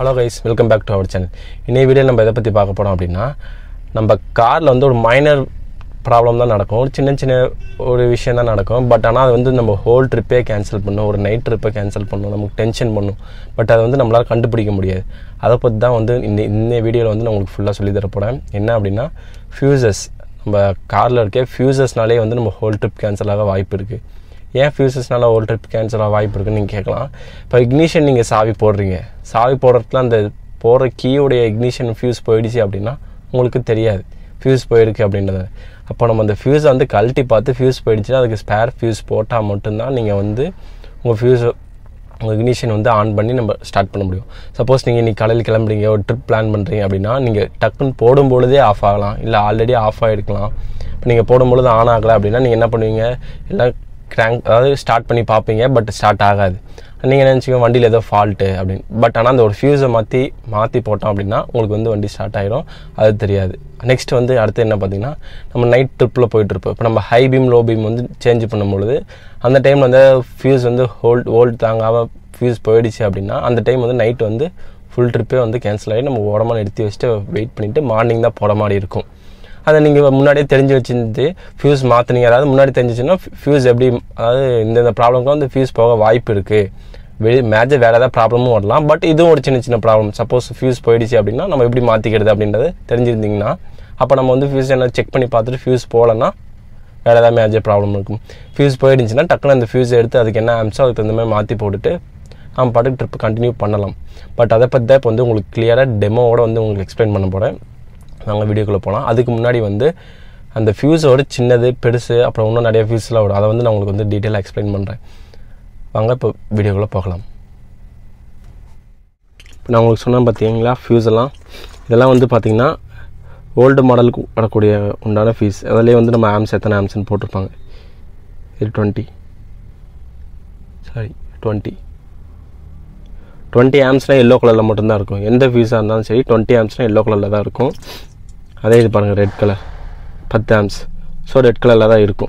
hello guys welcome back to our channel இன்னைய video நம்ம எதை பற்றி பார்க்க போகிறோம் அப்படின்னா நம்ம காரில் வந்து ஒரு மைனர் ப்ராப்ளம் தான் நடக்கும் ஒரு சின்ன சின்ன ஒரு விஷயம் தான் நடக்கும் பட் ஆனால் அது வந்து நம்ம ஹோல் ட்ரிப்பே கேன்சல் பண்ணும் ஒரு நைட் ட்ரிப்பை கேன்சல் பண்ணும் நமக்கு டென்ஷன் பண்ணும் பட் அதை வந்து நம்மளால் கண்டுபிடிக்க முடியாது அதை பற்றி தான் வந்து இந்த இந்த வீடியோவில் வந்து நான் உங்களுக்கு ஃபுல்லாக சொல்லி தர போகிறேன் என்ன அப்படின்னா ஃபியூசஸ் நம்ம காரில் இருக்க ஃபியூசஸ்னாலே வந்து நம்ம ஹோல் ட்ரிப் கேன்சல் ஆக வாய்ப்பு இருக்குது ஏன் ஃபியூசஸ்னால ஒரு ட்ரிப் கேன்சல் ஆக வாய்ப்பு இருக்குன்னு நீங்கள் கேட்கலாம் இப்போ இக்னிஷன் நீங்கள் சாவி போடுறீங்க சாவி போடுறதுல அந்த போடுற கீயோடைய இக்னிஷன் ஃபியூஸ் போயிடுச்சு அப்படின்னா உங்களுக்கு தெரியாது ஃபியூஸ் போயிருக்கு அப்படின்றது அப்போ நம்ம அந்த ஃபியூஸை வந்து கழட்டி பார்த்து ஃபியூஸ் போயிடுச்சுன்னா அதுக்கு ஸ்பேர் ஃபியூஸ் போட்டால் மட்டும்தான் நீங்கள் வந்து உங்கள் ஃபியூஸை உங்கள் இக்னிஷன் வந்து ஆன் பண்ணி நம்ம ஸ்டார்ட் பண்ண முடியும் சப்போஸ் நீங்கள் இன்னைக்கு காலையில் கிளம்புறீங்க ஒரு ட்ரிப் பிளான் பண்ணுறீங்க அப்படின்னா நீங்கள் டக்குன்னு போடும் பொழுதே ஆஃப் ஆகலாம் இல்லை ஆல்ரெடி ஆஃப் ஆகிருக்கலாம் இப்போ நீங்கள் போடும்பொழுது ஆன் ஆகலை அப்படின்னா நீங்கள் என்ன பண்ணுவீங்க எல்லாம் கிராங்க் அதாவது ஸ்டார்ட் பண்ணி பார்ப்பீங்க பட் ஸ்டார்ட் ஆகாது நீங்கள் நினச்சிக்கோ வண்டியில் ஏதோ ஃபால்ட்டு அப்படின்னு பட் ஆனால் அந்த ஒரு ஃபியூஸை மாற்றி மாற்றி போட்டோம் அப்படின்னா உங்களுக்கு வந்து வண்டி ஸ்டார்ட் ஆயிரும் அது தெரியாது நெக்ஸ்ட் வந்து அடுத்து என்ன பார்த்தீங்கன்னா நம்ம நைட் ட்ரிப்பில் போயிட்டுருப்போம் இப்போ நம்ம ஹை பீம் லோ பீம் வந்து சேஞ்ச் பண்ணும்பொழுது அந்த டைமில் வந்து ஃபியூஸ் வந்து ஹோல்ட் ஹோல்ட் தாங்காமல் ஃபியூஸ் போயிடுச்சு அப்படின்னா அந்த டைம் வந்து நைட் வந்து ஃபுல் ட்ரிப்பே வந்து கேன்சல் ஆகி நம்ம உடம்பு நிறுத்தி வச்சுட்டு வெயிட் பண்ணிவிட்டு மார்னிங் தான் போட மாதிரி இருக்கும் அதை நீங்கள் முன்னாடியே தெரிஞ்சு வச்சிருந்து ஃபியூஸ் மாற்றினீங்க அதாவது முன்னாடி தெரிஞ்சிச்சுன்னா ஃபியூஸ் எப்படி அதாவது இந்தந்த ப்ராப்ளம்க்கு வந்து ஃபியூஸ் போக வாய்ப்பு இருக்குது வெளி மேஜர் வேறு ஏதாவது ப்ராப்ளமும் வரலாம் பட் இதுவும் ஒரு சின்ன சின்ன ப்ராப்ளம் சப்போஸ் ஃபியூஸ் போயிடுச்சு அப்படின்னா நம்ம எப்படி மாற்றிக்கிறது அப்படின்றது தெரிஞ்சிருந்தீங்கன்னா அப்போ நம்ம வந்து ஃபியூஸ் என்ன செக் பண்ணி பார்த்துட்டு ஃபியூஸ் போகலன்னா வேறு ஏதாவது மேஜர் ப்ராப்ளம் இருக்கும் ஃபியூஸ் போயிடுச்சுன்னா டக்குன்னு அந்த ஃபியூஸ் எடுத்து அதுக்கு என்ன ஆம்ஸோ அதுக்கு தகுந்த மாதிரி மாற்றி போட்டுட்டு நம்ம பாட்டுக்கு ட்ரிப் கண்டினியூ பண்ணலாம் பட் அதை பற்றி தான் இப்போ வந்து உங்களுக்கு கிளியராக டெமோவோட வந்து உங்களுக்கு எக்ஸ்பிளைன் பண்ண போகிறேன் நாங்கள் வீடியோக்குள்ளே போகலாம் அதுக்கு முன்னாடி வந்து அந்த ஃபியூஸோட சின்னது பெருசு அப்புறம் இன்னும் நிறைய ஃபியூஸ்லாம் வரும் அதை வந்து நான் உங்களுக்கு வந்து டீட்டெயிலாக எக்ஸ்பிளைன் பண்ணுறேன் வாங்க இப்போ வீடியோக்குள்ளே போகலாம் இப்போ நான் உங்களுக்கு சொன்னேன் பார்த்தீங்களா ஃபியூஸ் எல்லாம் இதெல்லாம் வந்து பார்த்தீங்கன்னா ஓல்டு மாடலுக்கு வரக்கூடிய உண்டான ஃபீஸ் அதிலே வந்து நம்ம ஆம்ஸ் எத்தனை ஆம்ஸ்னு போட்டிருப்பாங்க இது டுவெண்ட்டி சாரி டுவெண்ட்டி டுவெண்ட்டி ஆம்ஸ்னால் எல்லோ கலரில் மட்டும்தான் இருக்கும் எந்த ஃபீஸாக இருந்தாலும் சரி டுவெண்ட்டி ஆம்ஸ்னால் எல்லோ கலரில் தான் இருக்கும் அதே இது பாருங்கள் ரெட் கலர் பத்து ஆம்ஸ் ஸோ ரெட் கலரில் தான் இருக்கும்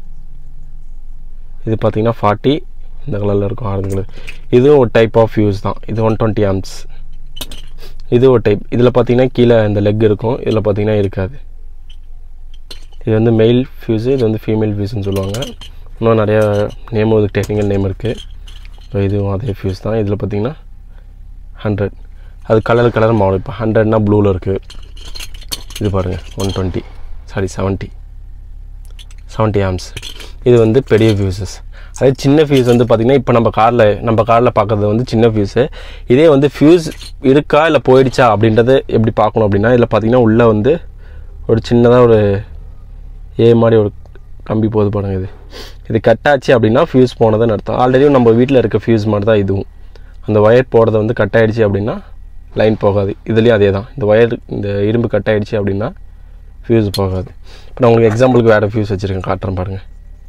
இது பார்த்தீங்கன்னா ஃபார்ட்டி இந்த கலரில் இருக்கும் ஆரஞ்சு கலர் இதுவும் ஒரு டைப் ஆஃப் ஃபியூஸ் தான் இது ஒன் டுவெண்ட்டி ஆம்ஸ் இது ஒரு டைப் இதில் பார்த்தீங்கன்னா கீழே இந்த லெக் இருக்கும் இதில் பார்த்தீங்கன்னா இருக்காது இது வந்து மெயில் ஃபியூஸு இது வந்து ஃபீமேல் ஃபியூஸ்னு சொல்லுவாங்க இன்னும் நிறையா நேம் இதுக்கு டெக்னிக்கல் நேம் இருக்குது இதுவும் அதே ஃபியூஸ் தான் இதில் பார்த்தீங்கன்னா ஹண்ட்ரட் அது கலர் கலர் மாடல் இப்போ ஹண்ட்ரட்னா ப்ளூவில் இருக்குது இது பாருங்கள் one twenty sorry seventy seventy amps இது வந்து பெரிய ஃபியூசஸ் அதே சின்ன ஃபியூஸ் வந்து பார்த்திங்கன்னா இப்போ நம்ம காரில் நம்ம காரில் பார்க்குறது வந்து சின்ன ஃபியூஸு இதே வந்து ஃபியூஸ் இருக்கா இல்லை போயிடுச்சா அப்படின்றத எப்படி பார்க்கணும் அப்படின்னா இதில் பார்த்திங்கன்னா உள்ளே வந்து ஒரு சின்னதாக ஒரு ஏ மாதிரி ஒரு கம்பி போகுது பாருங்க இது இது கட் ஆச்சு அப்படின்னா ஃபியூஸ் போனதுன்னு அர்த்தம் ஆல்ரெடி நம்ம வீட்டில் இருக்க ஃபியூஸ் மாதிரி தான் இதுவும் அந்த ஒயர் போடுறது வந்து கட் ஆகிடுச்சு அப்படின்னா லைன் போகாது இதுலேயும் அதே தான் இந்த ஒயர் இந்த இரும்பு கட் ஆகிடுச்சு அப்படின்னா ஃபியூஸ் போகாது இப்போ நான் உங்களுக்கு எக்ஸாம்பிளுக்கு வேறு ஃபியூஸ் வச்சுருக்கேன் காட்டுறேன் பாருங்கள்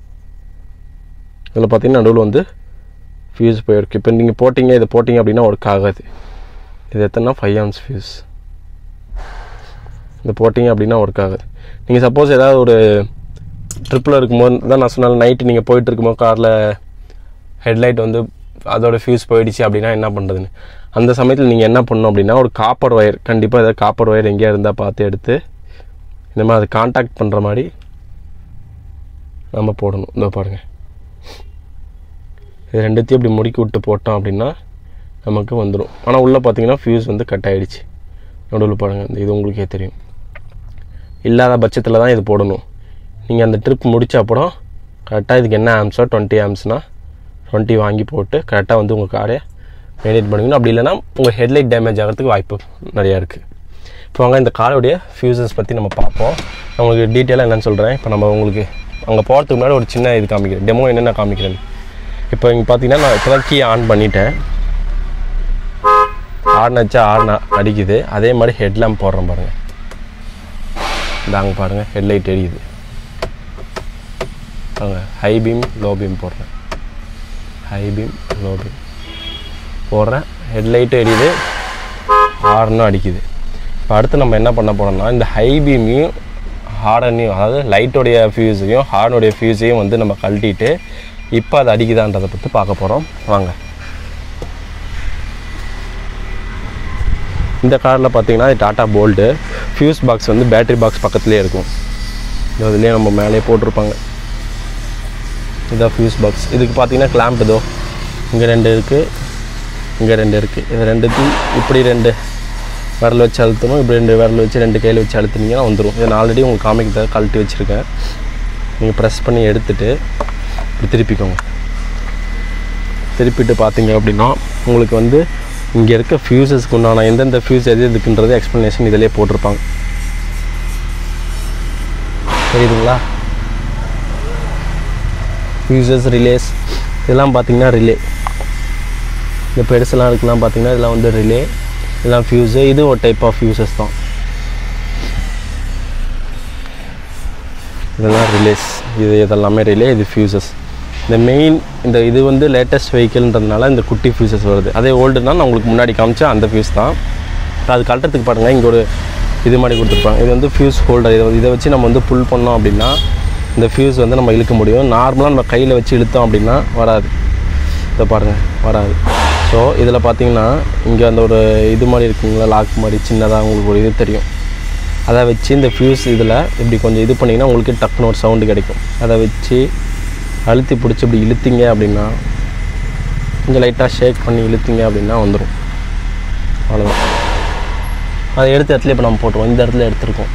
இதில் பார்த்தீங்கன்னா நடுவில் வந்து ஃபியூஸ் போயிருக்கு இப்போ நீங்கள் போட்டிங்க இதை போட்டிங்க அப்படின்னா ஒர்க் ஆகாது இது எத்தனை ஃபைவ் ஆம்ஸ் ஃபியூஸ் இது போட்டிங்க அப்படின்னா ஒர்க் ஆகாது நீங்கள் சப்போஸ் ஏதாவது ஒரு ட்ரிப்பில் இருக்கும்போது தான் நான் சொன்னாலும் நைட்டு நீங்கள் போயிட்டு இருக்கும்போது காரில் ஹெட்லைட் வந்து அதோட ஃபியூஸ் போயிடுச்சு அப்படின்னா என்ன பண்ணுறதுன்னு அந்த சமயத்தில் நீங்கள் என்ன பண்ணணும் அப்படின்னா ஒரு காப்பர் ஒயர் கண்டிப்பாக ஏதாவது காப்பர் ஒயர் எங்கேயா இருந்தால் பார்த்து எடுத்து இந்த மாதிரி அதை காண்டாக்ட் பண்ணுற மாதிரி நம்ம போடணும் இதோ பாருங்கள் இது ரெண்டுத்தையும் இப்படி முடுக்கி விட்டு போட்டோம் அப்படின்னா நமக்கு வந்துடும் ஆனால் உள்ளே பார்த்தீங்கன்னா ஃபியூஸ் வந்து கட் ஆகிடுச்சு நடுவில் பாருங்கள் இந்த இது உங்களுக்கே தெரியும் இல்லாத பட்சத்தில் தான் இது போடணும் நீங்கள் அந்த ட்ரிப் முடித்த அப்புறம் கரெக்டாக இதுக்கு என்ன ஆம்ஸோ டுவெண்ட்டி ஆம்ஸ்னால் டுவெண்ட்டி வாங்கி போட்டு கரெக்டாக வந்து உங்கள் காரை மெயின்டைன் பண்ணிக்கணும் அப்படி இல்லைனா உங்கள் ஹெட்லைட் டேமேஜ் ஆகிறதுக்கு வாய்ப்பு நிறையா இருக்குது இப்போ வாங்க இந்த காரோடைய ஃபியூசஸ் பற்றி நம்ம பார்ப்போம் நான் உங்களுக்கு டீட்டெயிலாக என்னென்னு சொல்கிறேன் இப்போ நம்ம உங்களுக்கு அங்கே போகிறதுக்கு முன்னாடி ஒரு சின்ன இது காமிக்கிறேன் டெமோ என்னென்ன காமிக்கிறேன் இப்போ இங்கே பார்த்தீங்கன்னா நான் இப்போ தான் கீ ஆன் பண்ணிட்டேன் ஆர்ன் வச்சா ஆர்ன் அடிக்குது அதே மாதிரி ஹெட்லாம்ப் போடுறேன் பாருங்கள் இந்தாங்க பாருங்கள் ஹெட்லைட் எரியுது பாருங்கள் ஹை பீம் லோ பீம் போடுறேன் ஹை பீம் லோ பீம் போடுறேன் ஹெட்லைட்டும் எரியுது ஹார்னும் அடிக்குது இப்போ அடுத்து நம்ம என்ன பண்ண போகிறோம்னா இந்த ஹை பீமையும் ஹார்னையும் அதாவது லைட்டோடைய ஃபியூஸையும் ஹார்னுடைய ஃபியூஸையும் வந்து நம்ம கழட்டிட்டு இப்போ அது அடிக்குதான்றதை பற்றி பார்க்க போகிறோம் வாங்க இந்த காரில் பார்த்தீங்கன்னா இது டாட்டா போல்டு ஃபியூஸ் பாக்ஸ் வந்து பேட்டரி பாக்ஸ் பக்கத்துலேயே இருக்கும் இதோ இதுலேயே நம்ம மேலே போட்டிருப்பாங்க இதான் ஃபியூஸ் பாக்ஸ் இதுக்கு பார்த்தீங்கன்னா கிளாம்ப் இதோ இங்கே ரெண்டு இருக்குது இங்கே ரெண்டு இருக்குது இது ரெண்டுத்தையும் இப்படி ரெண்டு விரல் வச்சு அழுத்தணும் இப்படி ரெண்டு விரல் வச்சு ரெண்டு கையில் வச்சு அழுத்துனீங்கன்னா வந்துடும் இதை நான் ஆல்ரெடி உங்களுக்கு காமிக்கிறத கழட்டி வச்சுருக்கேன் நீங்கள் ப்ரெஸ் பண்ணி எடுத்துட்டு இப்படி திருப்பிக்கோங்க திருப்பிட்டு பார்த்தீங்க அப்படின்னா உங்களுக்கு வந்து இங்கே இருக்க ஃபியூசஸ்க்கு உண்டான எந்தெந்த ஃபியூஸ் எது எதுக்குன்றது எக்ஸ்ப்ளனேஷன் இதிலே போட்டிருப்பாங்க தெரியுதுங்களா ஃபியூசஸ் ரிலேஸ் இதெல்லாம் பார்த்தீங்கன்னா ரிலே இந்த பெருசெல்லாம் இருக்குலாம் பார்த்தீங்கன்னா இதெல்லாம் வந்து ரிலே இதெல்லாம் ஃபியூஸு இது ஒரு டைப் ஆஃப் ஃபியூசஸ் தான் இதெல்லாம் ரிலேஸ் இது இதெல்லாமே ரிலே இது ஃபியூசஸ் இந்த மெயின் இந்த இது வந்து லேட்டஸ்ட் வெஹிக்கிள்ன்றதுனால இந்த குட்டி ஃபியூசஸ் வருது அதே ஓல்டுனா நான் உங்களுக்கு முன்னாடி காமிச்சேன் அந்த ஃபியூஸ் தான் அது கழட்டத்துக்கு பாருங்கள் இங்கே ஒரு இது மாதிரி கொடுத்துருப்பாங்க இது வந்து ஃபியூஸ் ஹோல்டர் இதை இதை வச்சு நம்ம வந்து புல் பண்ணோம் அப்படின்னா இந்த ஃபியூஸ் வந்து நம்ம இழுக்க முடியும் நார்மலாக நம்ம கையில் வச்சு இழுத்தோம் அப்படின்னா வராது இதை பாருங்கள் வராது ஸோ இதில் பார்த்தீங்கன்னா இங்கே அந்த ஒரு இது மாதிரி இருக்குங்களா லாக் மாதிரி சின்னதாக உங்களுக்கு ஒரு இது தெரியும் அதை வச்சு இந்த ஃபியூஸ் இதில் இப்படி கொஞ்சம் இது பண்ணிங்கன்னா உங்களுக்கு டக்குன்னு ஒரு சவுண்டு கிடைக்கும் அதை வச்சு அழுத்தி பிடிச்சி இப்படி இழுத்தீங்க அப்படின்னா கொஞ்சம் லைட்டாக ஷேக் பண்ணி இழுத்தீங்க அப்படின்னா வந்துடும் அவ்வளோதான் அதை எடுத்த இடத்துல இப்போ நம்ம போட்டுருவோம் இந்த இடத்துல எடுத்துருக்கோம்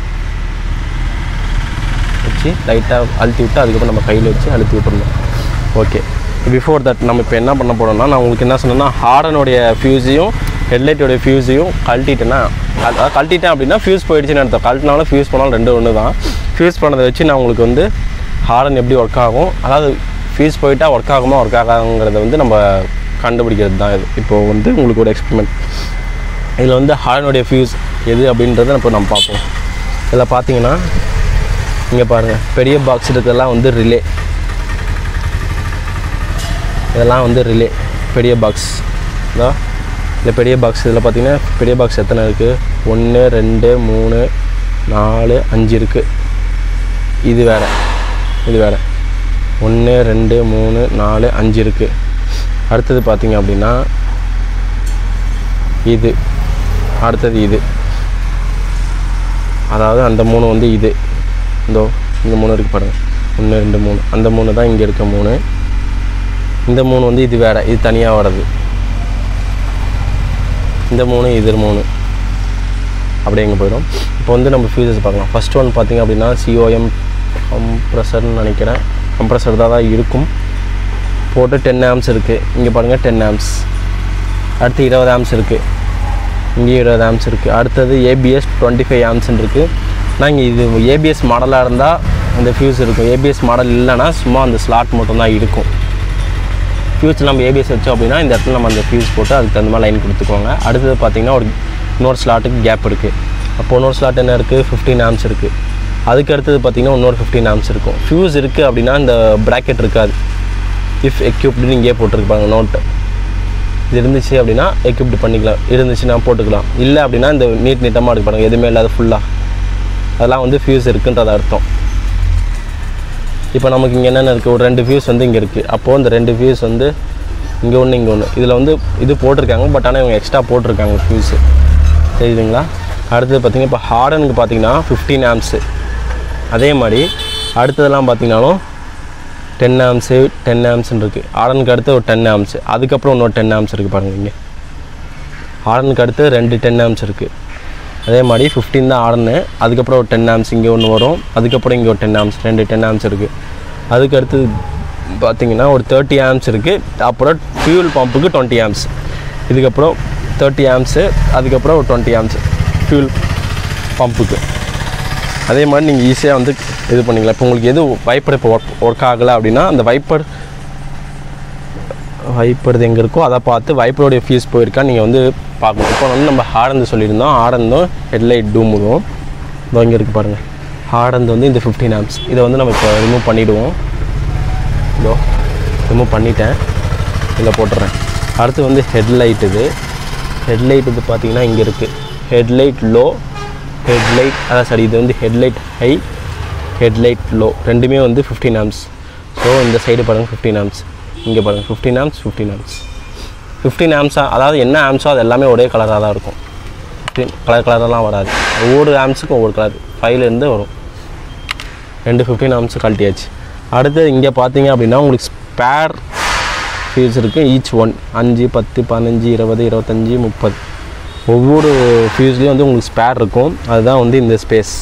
வச்சு லைட்டாக அழுத்தி விட்டு அதுக்கப்புறம் நம்ம கையில் வச்சு அழுத்தி விட்டுருந்தோம் ஓகே பிஃபோர் தட் நம்ம இப்போ என்ன பண்ண போகிறோம்னா நான் உங்களுக்கு என்ன சொன்னேன்னா ஹாரனுடைய ஃபியூஸையும் ஹெட்லைட்டோடைய ஃபியூஸையும் கழட்டிட்டேன்னா அதாவது கழட்டிட்டேன் அப்படின்னா ஃபியூஸ் போயிடுச்சுன்னு அர்த்தம் கழட்டினாலும் ஃபியூஸ் பண்ணாலும் ரெண்டு ஒன்று தான் ஃபியூஸ் பண்ணதை வச்சு நான் உங்களுக்கு வந்து ஹாரன் எப்படி ஒர்க் ஆகும் அதாவது ஃபியூஸ் போயிட்டா ஒர்க் ஆகுமா ஒர்க் ஆகாதுங்கிறத வந்து நம்ம கண்டுபிடிக்கிறது தான் இது இப்போது வந்து உங்களுக்கு ஒரு எக்ஸ்பெரிமெண்ட் இதில் வந்து ஹாரனுடைய ஃபியூஸ் எது அப்படின்றத இப்போ நம்ம பார்ப்போம் இதில் பார்த்தீங்கன்னா இங்கே பாருங்கள் பெரிய பாக்ஸ் இருக்கிறதெல்லாம் வந்து ரிலே இதெல்லாம் வந்து ரிலே பெரிய பாக்ஸ் இதோ இந்த பெரிய பாக்ஸ் இதில் பார்த்தீங்கன்னா பெரிய பாக்ஸ் எத்தனை இருக்குது ஒன்று ரெண்டு மூணு நாலு அஞ்சு இருக்குது இது வேறு இது வேறு ஒன்று ரெண்டு மூணு நாலு அஞ்சு இருக்குது அடுத்தது பார்த்தீங்க அப்படின்னா இது அடுத்தது இது அதாவது அந்த மூணு வந்து இது இந்தோ இந்த மூணு இருக்குது பாருங்கள் ஒன்று ரெண்டு மூணு அந்த மூணு தான் இங்கே இருக்க மூணு இந்த மூணு வந்து இது வேறு இது தனியாக வர்றது இந்த மூணு இது மூணு அப்படியே இங்கே போயிடும் இப்போ வந்து நம்ம ஃபியூசஸ் பார்க்கலாம் ஃபஸ்ட் ஒன் பார்த்திங்க அப்படின்னா சிஓஎம் கம்ப்ரஸர்னு நினைக்கிறேன் கம்ப்ரஸர் தான் தான் இருக்கும் போட்டு டென் ஆம்ஸ் இருக்குது இங்கே பாருங்கள் டென் ஆம்ஸ் அடுத்து இருபது ஆம்ஸ் இருக்குது இங்கேயும் இருபது ஆம்ஸ் இருக்குது அடுத்தது ஏபிஎஸ் டுவெண்ட்டி ஃபைவ் ஆம்ஸ்ன்னு இருக்குது ஆனால் இங்கே இது ஏபிஎஸ் மாடலாக இருந்தால் இந்த ஃபியூஸ் இருக்கும் ஏபிஎஸ் மாடல் இல்லைன்னா சும்மா அந்த ஸ்லாட் மட்டும்தான் இருக்கும் ஃபியூஸ் நம்ம ஏபிஎஸ் வச்சோம் அப்படின்னா இந்த இடத்துல நம்ம அந்த ஃபியூஸ் போட்டு அதுக்கு தகுந்த மாதிரி லைன் கொடுத்துக்கோங்க அடுத்தது பார்த்தீங்கன்னா ஒரு இன்னொரு ஸ்லாட்டுக்கு கேப் இருக்குது அப்போ இன்னொரு ஸ்லாட் என்ன இருக்குது ஃபிஃப்டீன் ஆம்ஸ் இருக்குது அதுக்கு அடுத்தது பார்த்தீங்கன்னா இன்னொரு ஃபிஃப்டீன் ஆம்ஸ் இருக்கும் ஃபியூஸ் இருக்குது அப்படின்னா இந்த ப்ராக்கெட் இருக்காது இஃப் எக்யூப்டுன்னு இங்கேயே போட்டிருப்பாங்க நோட்டு இது இருந்துச்சு அப்படின்னா எக்யூப்டு பண்ணிக்கலாம் இருந்துச்சுன்னா போட்டுக்கலாம் இல்லை அப்படின்னா இந்த நீட் நீட்டமாக இருக்கு பாருங்க எதுவுமே இல்லாத ஃபுல்லாக அதெல்லாம் வந்து ஃபியூஸ் இருக்குன்றது அர்த்தம் இப்போ நமக்கு இங்கே என்னென்ன இருக்குது ஒரு ரெண்டு வியூஸ் வந்து இங்கே இருக்குது அப்போது இந்த ரெண்டு வியூஸ் வந்து இங்கே ஒன்று இங்கே ஒன்று இதில் வந்து இது போட்டிருக்காங்க பட் ஆனால் இவங்க எக்ஸ்ட்ரா போட்டிருக்காங்க ஃபியூஸு தெரியுதுங்களா அடுத்தது பார்த்தீங்கன்னா இப்போ ஹார்டனுக்கு பார்த்தீங்கன்னா ஃபிஃப்டீன் ஆம்ஸு அதே மாதிரி அடுத்ததெல்லாம் பார்த்தீங்கன்னாலும் டென் ஆம்ஸு டென் ஆம்ஸ்ன்னு இருக்குது ஹார்டனுக்கு அடுத்து ஒரு டென் ஆம்ஸு அதுக்கப்புறம் இன்னொரு டென் ஆம்ஸ் இருக்குது பாருங்கள் இங்கே ஹார்டனுக்கு அடுத்து ரெண்டு டென் ஆம்ஸ் இருக்குது அதே மாதிரி ஃபிஃப்டீன் தான் ஆர்டனு அதுக்கப்புறம் ஒரு டென் ஆம்ஸ் இங்கே ஒன்று வரும் அதுக்கப்புறம் இங்கே ஒரு டென் ஆம்ஸ் ரெண்டு டென் ஆம்ஸ் இருக்குது அதுக்கு அடுத்தது பார்த்தீங்கன்னா ஒரு தேர்ட்டி ஆம்ஸ் இருக்குது அப்புறம் ஃபியூல் பம்புக்கு டுவெண்ட்டி ஆம்ஸ் இதுக்கப்புறம் தேர்ட்டி ஆம்ஸு அதுக்கப்புறம் ஒரு டுவெண்ட்டி ஆம்ஸ் ஃபியூல் பம்புக்கு அதே மாதிரி நீங்கள் ஈஸியாக வந்து இது பண்ணிக்கலாம் இப்போ உங்களுக்கு எது வைப்பர் இப்போ ஒர்க் ஒர்க் ஆகலை அப்படின்னா அந்த வைப்பர் வைப்பர் எங்கே இருக்கோ அதை பார்த்து வைப்பருடைய ஃபீஸ் போயிருக்கா நீங்கள் வந்து பார்க்கணும் இப்போ வந்து நம்ம ஹார்டந்து சொல்லியிருந்தோம் ஹார்டந்தும் ஹெட்லைட் டூமுதும் இதோ இங்கே இருக்குது பாருங்கள் ஹார்டந்து வந்து இந்த ஃபிஃப்டீன் ஆம்ஸ் இதை வந்து நம்ம இப்போ ரிமூவ் பண்ணிவிடுவோம் இதோ ரிமூவ் பண்ணிட்டேன் இதில் போட்டுறேன் அடுத்து வந்து ஹெட்லைட் இது ஹெட்லைட் இது பார்த்தீங்கன்னா இங்கே இருக்குது ஹெட்லைட் லோ ஹெட்லைட் அதான் சரி இது வந்து ஹெட்லைட் ஹை ஹெட்லைட் லோ ரெண்டுமே வந்து ஃபிஃப்டீன் ஆம்ஸ் ஸோ இந்த சைடு பாருங்கள் ஃபிஃப்டீன் ஆம்ஸ் இங்கே பாருங்கள் fifteen amps fifteen amps fifteen ஆம்ஸா அதாவது என்ன ஆம்ஸோ அது எல்லாமே ஒரே கலராக தான் இருக்கும் ஃபிஃப்டீன் கலர் கலரெல்லாம் வராது ஒவ்வொரு ஆம்ஸுக்கும் ஒவ்வொரு கலர் ஃபைவ்லேருந்து வரும் ரெண்டு ஃபிஃப்டீன் ஆம்ஸ் கழட்டியாச்சு அடுத்து இங்கே பார்த்தீங்க அப்படின்னா உங்களுக்கு ஸ்பேர் ஃபியூஸ் இருக்குது ஈச் ஒன் அஞ்சு பத்து பதினஞ்சு இருபது இருபத்தஞ்சி முப்பது ஒவ்வொரு ஃபியூஸ்லேயும் வந்து உங்களுக்கு ஸ்பேர் இருக்கும் அதுதான் வந்து இந்த ஸ்பேஸ்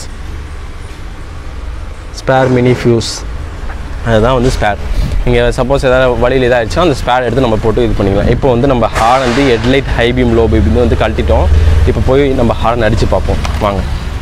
ஸ்பேர் மினி ஃபியூஸ் அதுதான் வந்து ஸ்பேர் நீங்கள் சப்போஸ் ஏதாவது வழியில் இதாகிடுச்சா அந்த ஸ்பேர் எடுத்து நம்ம போட்டு இது பண்ணிக்கலாம் இப்போ வந்து நம்ம ஹார்ன் வந்து headlight high beam low beam வந்து கழட்டிட்டோம் இப்போ போய் நம்ம ஹார்ன் அடித்து பார்ப்போம் வாங்க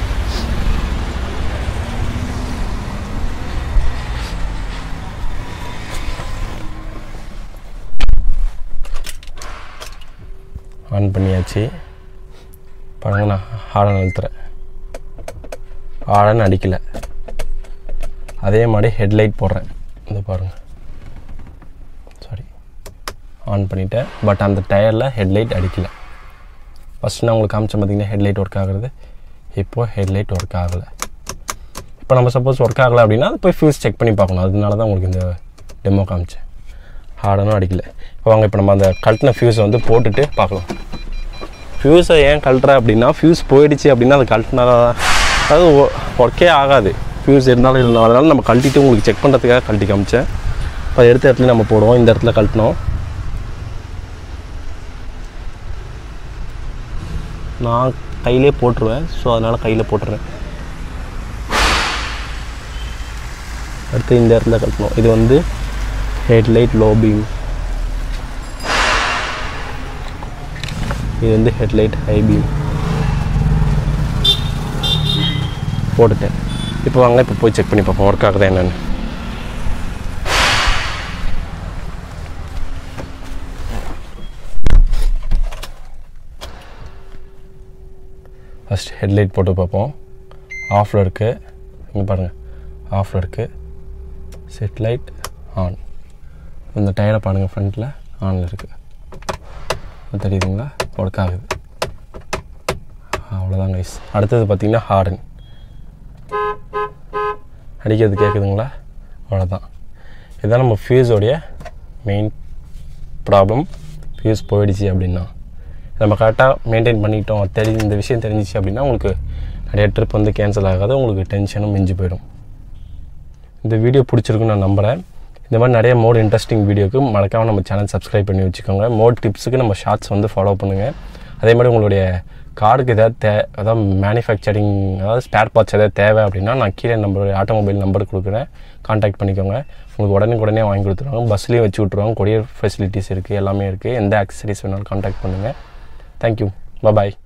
ஆன் பண்ணியாச்சு பாருங்க நான் ஹாரன் அழுத்துறேன் ஹாரன் அடிக்கலை அதே மாதிரி ஹெட்லைட் போடுறேன் இந்த பாருங்கள் சாரி ஆன் பண்ணிட்டேன் பட் அந்த டயரில் ஹெட்லைட் அடிக்கலை ஃபஸ்ட் நான் உங்களுக்கு காமிச்சேன் பார்த்தீங்கன்னா ஹெட்லைட் ஒர்க் ஆகுறது இப்போது ஹெட்லைட் ஒர்க் ஆகலை இப்போ நம்ம சப்போஸ் ஒர்க் ஆகலை அப்படின்னா அது போய் ஃபியூஸ் செக் பண்ணி பார்க்கணும் அதனால தான் உங்களுக்கு இந்த டெமோ காமிச்சேன் ஹார்டனும் அடிக்கல இப்போ வாங்க இப்போ நம்ம அந்த கழட்டின ஃபியூஸை வந்து போட்டுட்டு பார்க்கலாம் ஃபியூஸை ஏன் கழட்டுற அப்படின்னா ஃபியூஸ் போயிடுச்சு அப்படின்னா அது கழட்டினா அதாவது ஒர்க்கே ஆகாது ஃபியூஸ் இருந்தாலும் இல்லை அதனால நம்ம கழட்டிட்டு உங்களுக்கு செக் பண்ணுறதுக்காக கழட்டி காமிச்சேன் இப்போ எடுத்த இடத்துல நம்ம போடுவோம் இந்த இடத்துல கழட்டினோம் நான் கையிலே போட்டுருவேன் ஸோ அதனால் கையில் போட்டுறேன் அடுத்து இந்த இடத்துல கழட்டணும் இது வந்து ஹெட்லைட் லோ பீம் இது வந்து ஹெட்லைட் ஹை பீம் போட்டுட்டேன் இப்போ வாங்க இப்போ போய் செக் பண்ணி பார்ப்போம் ஒர்க் ஆகுதா என்னென்னு ஃபஸ்ட் ஹெட்லைட் போட்டு பார்ப்போம் ஆஃபில் இருக்குது இங்கே பாருங்கள் ஆஃபில் இருக்குது செட் லைட் ஆன் இந்த டயரை பாருங்கள் ஃப்ரண்ட்டில் ஆனில் இருக்குது தெரியுதுங்களா ஒர்க் ஆகுது அவ்வளோதான் கைஸ் அடுத்தது பார்த்திங்கன்னா ஹார்ன் அடிக்கிறது கேட்குதுங்களா அவ்வளோதான் இதுதான் நம்ம ஃபியூஸோடைய மெயின் ப்ராப்ளம் ஃபியூஸ் போயிடுச்சு அப்படின்னா நம்ம கரெக்டாக மெயின்டைன் பண்ணிட்டோம் தெரிஞ்சு இந்த விஷயம் தெரிஞ்சிச்சு அப்படின்னா உங்களுக்கு நிறைய ட்ரிப் வந்து கேன்சல் ஆகாது உங்களுக்கு டென்ஷனும் மிஞ்சி போயிடும் இந்த வீடியோ பிடிச்சிருக்குன்னு நான் நம்புகிறேன் இந்த மாதிரி நிறைய மோட் இன்ட்ரெஸ்டிங் வீடியோக்கு மறக்காமல் நம்ம சேனல் சப்ஸ்கிரைப் பண்ணி வச்சுக்கோங்க மோட் டிப்ஸுக்கு நம்ம ஷார்ட்ஸ் வந்து ஃபாலோ பண்ணுங்கள் அதே மாதிரி உங்களுடைய காருக்கு ஏதாவது தே அதாவது மேனுஃபேக்சரிங் அதாவது ஸ்பேர் பார்ட்ஸ் ஏதாவது தேவை அப்படின்னா நான் கீழே நம்பர் ஆட்டோமொபைல் நம்பர் கொடுக்குறேன் காண்டாக்ட் பண்ணிக்கோங்க உங்களுக்கு உடனே உடனே வாங்கி கொடுத்துருவாங்க பஸ்லேயும் வச்சு விட்ருவாங்க கொரியர் ஃபெசிலிட்டிஸ் இருக்குது எல்லாமே இருக்குது எந்த ஆக்சசரிஸ் வேணாலும் காண்டாக்ட் பண்ணுங்கள் தேங்க்யூ பாய்